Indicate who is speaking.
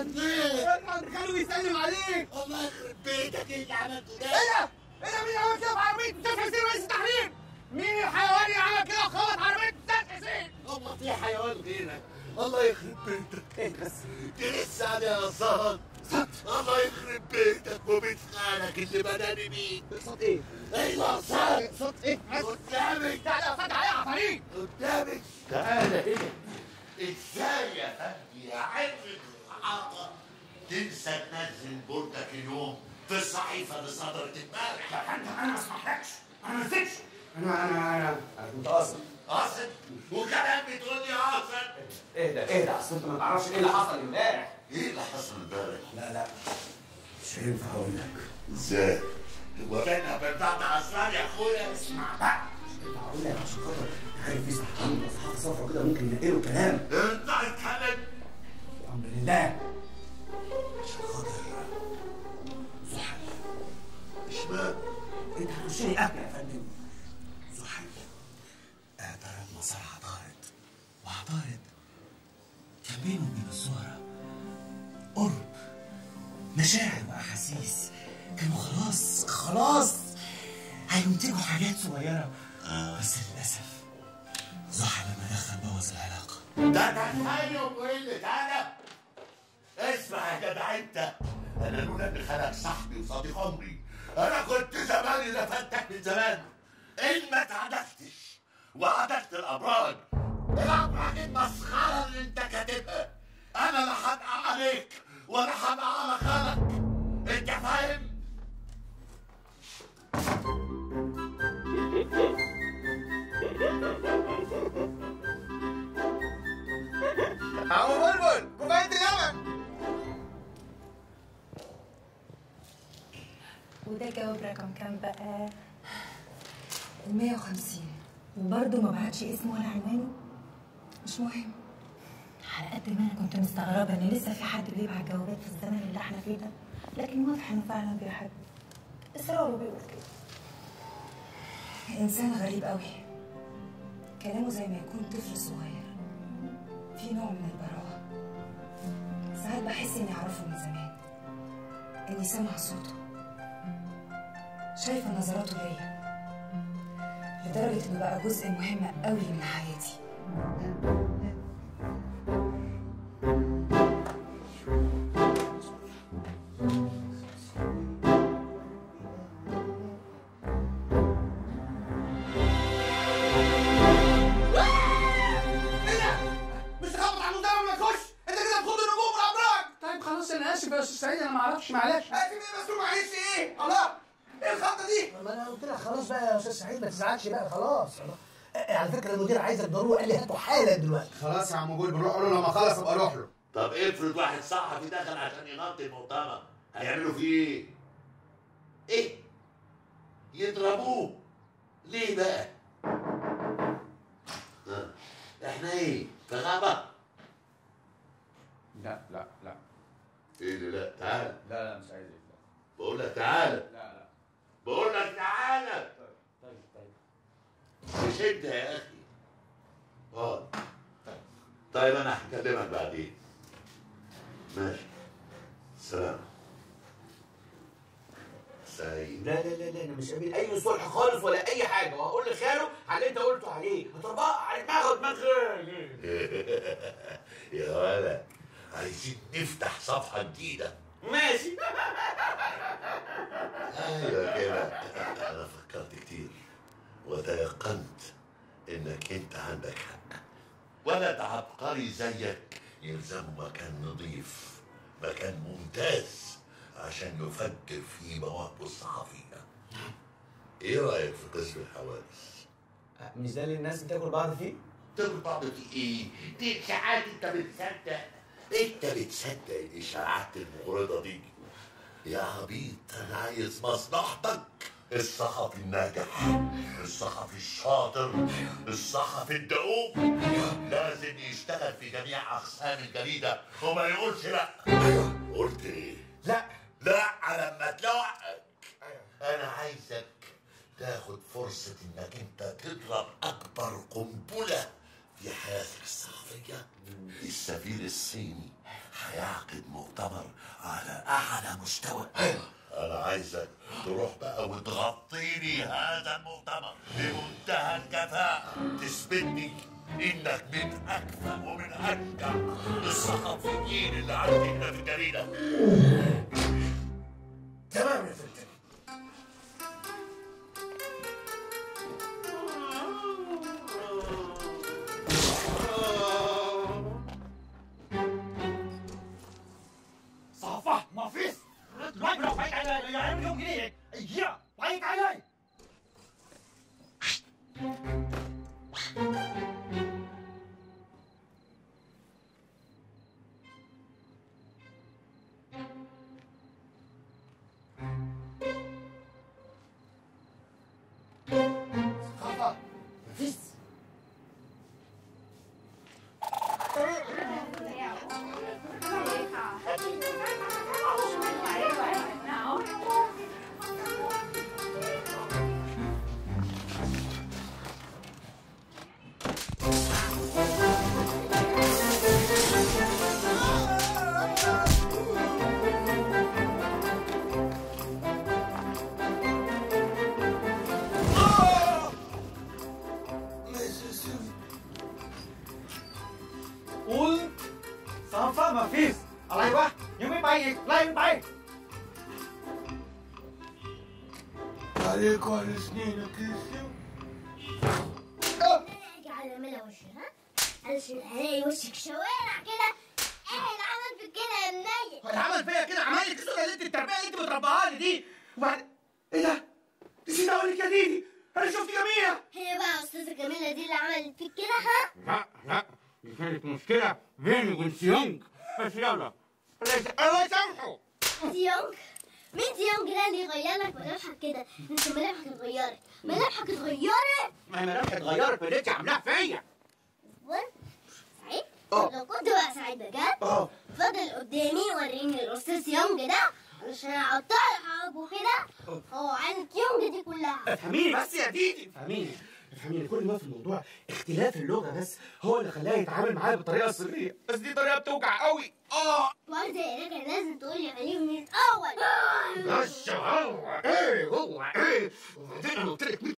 Speaker 1: عملت ايه؟
Speaker 2: كانوا بيسلم عليك
Speaker 1: الله يخرب بيتك ايه اللي عملته ده؟
Speaker 2: ايه ده؟ ايه ده مين عمل كده في عربيه استاذ حسين رئيس التحرير؟ مين الحيوان اللي عمل كده وخبط عربيه استاذ حسين؟
Speaker 1: هو في حيوان غيرك الله يخرب بيتك
Speaker 2: ايه بس
Speaker 1: دي لسه عليها صوت الله يخرب بيتك وبيت خالك اللي بداني بيك
Speaker 2: صوت ايه؟
Speaker 1: ايوه صوت
Speaker 2: صوت ايه؟
Speaker 1: قدامك
Speaker 2: لا لا صوت عليها عفاريت
Speaker 1: قدامك تعالى هنا ازاي يا فندي يا عم الصحافه تنسى تنزل بردك اليوم في الصحيفه اللي صدرت امبارح
Speaker 2: يا فندم انا ما اسمحلكش انا ما نسيتش انا انا انا انا كنت قاصد
Speaker 1: قاصد وكمان بتقول لي قاصد
Speaker 2: اهدى اهدى اصل انت ما تعرفش ايه اللي حصل امبارح
Speaker 1: ايه اللي حصل امبارح؟
Speaker 2: لا لا مش هينفع اقول لك
Speaker 1: ازاي؟ هو بيننا وبين بعض اسرار يا اخويا
Speaker 2: اسمع بقى مش هينفع اقول لك عشان خاطر عارف في صحفيين واصحاب صفرا كده ممكن ينقلوا كلام
Speaker 1: انت اتكلم
Speaker 2: الحمد لله عشان خاطر زحل
Speaker 1: اشمعنى؟
Speaker 2: انت هتشتري اكل يا فندم زحل اعترض مصالح عطارد وعطارد كان بينه وبين الزهرة قرب مشاعر واحاسيس كانوا خلاص خلاص هينتجوا حاجات صغيرة بس للأسف زحل لما دخل بوظ العلاقة
Speaker 1: ده تخيل وقلة أدب اسمع يا جدع أنت أنا لولا إن خالك صاحبي وصديق عمري أنا كنت زماني لفتك من زمان إن ما اتعدلتش وعدلت الأبراج الأبراج المسخرة اللي أنت كاتبها أنا لا هبقى عليك ولا هبقى على خالك أنت فاهم؟
Speaker 2: عمو بلبل كوباية اللبن
Speaker 3: وده جواب رقم كام بقى؟ ال 150 وبرضه ما بعتش اسمه ولا عنوانه مش مهم على قد ما انا كنت مستغربه ان لسه في حد بيبعت جوابات في الزمن اللي احنا فيه ده لكن واضح انه فعلا بيحب اصراره بيقول كده انسان غريب قوي كلامه زي ما يكون طفل صغير في نوع من البراءه ساعات بحس اني اعرفه من زمان اني سامعه صوته شايفه نظراته ليا لدرجه انه بقى جزء مهم قوي من حياتي
Speaker 2: ايه ده؟ مش تخبط على المدرب ما تخش انت كده بتخض النجوم والابراج طيب خلاص انا اسف يا استاذ سعيد انا ما اعرفش معلش اسف ايه بس معلش ايه؟ الله ايه الخطه دي؟
Speaker 4: ما انا قلت لك خلاص بقى يا استاذ سعيد ما تزعلش بقى خلاص خلاص. آه، على فكره المدير عايزك ضروري قال لي هاته حالا دلوقتي
Speaker 5: خلاص يا عم بول بنروح له لما اخلص ابقى اروح له
Speaker 1: طب افرض واحد صحفي دخل عشان ينظم المؤتمر هيعملوا فيه ايه؟ ايه؟ يضربوه ليه بقى؟ ها، احنا ايه؟ في غابة؟
Speaker 5: لا لا لا
Speaker 1: ايه اللي لا تعال
Speaker 5: لا لا مش عايز إيه.
Speaker 1: بقول لك تعال
Speaker 5: لا لا
Speaker 1: بقول لك تعال
Speaker 5: طيب طيب
Speaker 1: مش انت يا اخي اه طيب انا هكلمك بعدين ماشي سلام سعيد
Speaker 4: لا لا لا لا انا مش قابل اي صلح خالص ولا اي حاجه وهقول لخاله على اللي انت قلته عليه هتربقى على دماغه دماغ
Speaker 1: يا ولد عايزين نفتح صفحة جديدة
Speaker 4: ماشي
Speaker 1: ايوه كده انا فكرت كتير وتيقنت انك انت عندك حق ولد عبقري زيك يلزمه مكان نظيف مكان ممتاز عشان يفكر في مواهبه الصحفية ايه رأيك في قسم الحوادث؟
Speaker 4: مش ده اللي الناس بتاكل بعض فيه
Speaker 1: تقول بعض في ايه؟ دي اشاعات انت بتصدق انت بتصدق الاشاعات المغرضة دي يا عبيط انا عايز مصلحتك الصحفي الناجح الصحفي الشاطر الصحفي الدؤوب لازم يشتغل في جميع اقسام الجريده وما يقولش لا قلت ايه
Speaker 4: لا
Speaker 1: لا لما تلوعك انا عايزك تاخد فرصة انك انت تضرب اكبر قنبلة في حياتك الصحفية السفير الصيني هيعقد مؤتمر على اعلى مستوى انا عايزك تروح بقى وتغطيني هذا المؤتمر بمنتهى الكفاءة تثبتني انك من اكفأ ومن انجح الصحفيين اللي عندي هنا في الجريدة
Speaker 4: تمام يا فندم
Speaker 2: صافة ما فيش ما بلو فايت على يا عم يوم جديد يا فايت علي
Speaker 4: خطا مفيش
Speaker 2: Und Safa ma fish อะไรวะ ยังไม่ไปอีก ไล่มันไป
Speaker 1: عليك وعلى سنينك يا
Speaker 6: على ملا وشي ها علشان هلاقي وشك شوارع كده ايه اللي عمل في كده يا منيل
Speaker 2: اتعمل فيا كده عمل لي كده قلت التربيه اللي انت بتربيها لي دي وبعد ايه ده؟ نسيت اقول لك يا ديدي انا شفت جميع
Speaker 6: هي بقى استاذه كاميلا دي اللي عملت فيك كده ها
Speaker 2: لا لا دي كانت مشكله بيني وبين سيونج بس يلا الله يسامحه
Speaker 6: ديونج مين ديونج ده اللي يغير لك ملامحك كده انت ملامحك اتغيرت ملامحك اتغيرت
Speaker 2: ما هي ملامحي اتغيرت ما اللي انت عاملاها فيا
Speaker 6: وين سعيد
Speaker 2: اه.
Speaker 6: طب لو كنت بقى سعيد بجد
Speaker 2: اه
Speaker 6: فضل قدامي وريني الاستاذ يونج ده علشان اقطع حبه كده هو عندك يونج دي كلها
Speaker 2: افهميني بس يا ديدي افهميني افهميني كل ما في الموضوع اختلاف اللغه بس هو اللي خلاه يتعامل معايا بالطريقه السريه بس دي طريقه بتوجع قوي اه
Speaker 6: برضه يا كان لازم تقولي عليه من الاول
Speaker 2: بس هو ايه هو ايه وبعدين انا قلت لك 100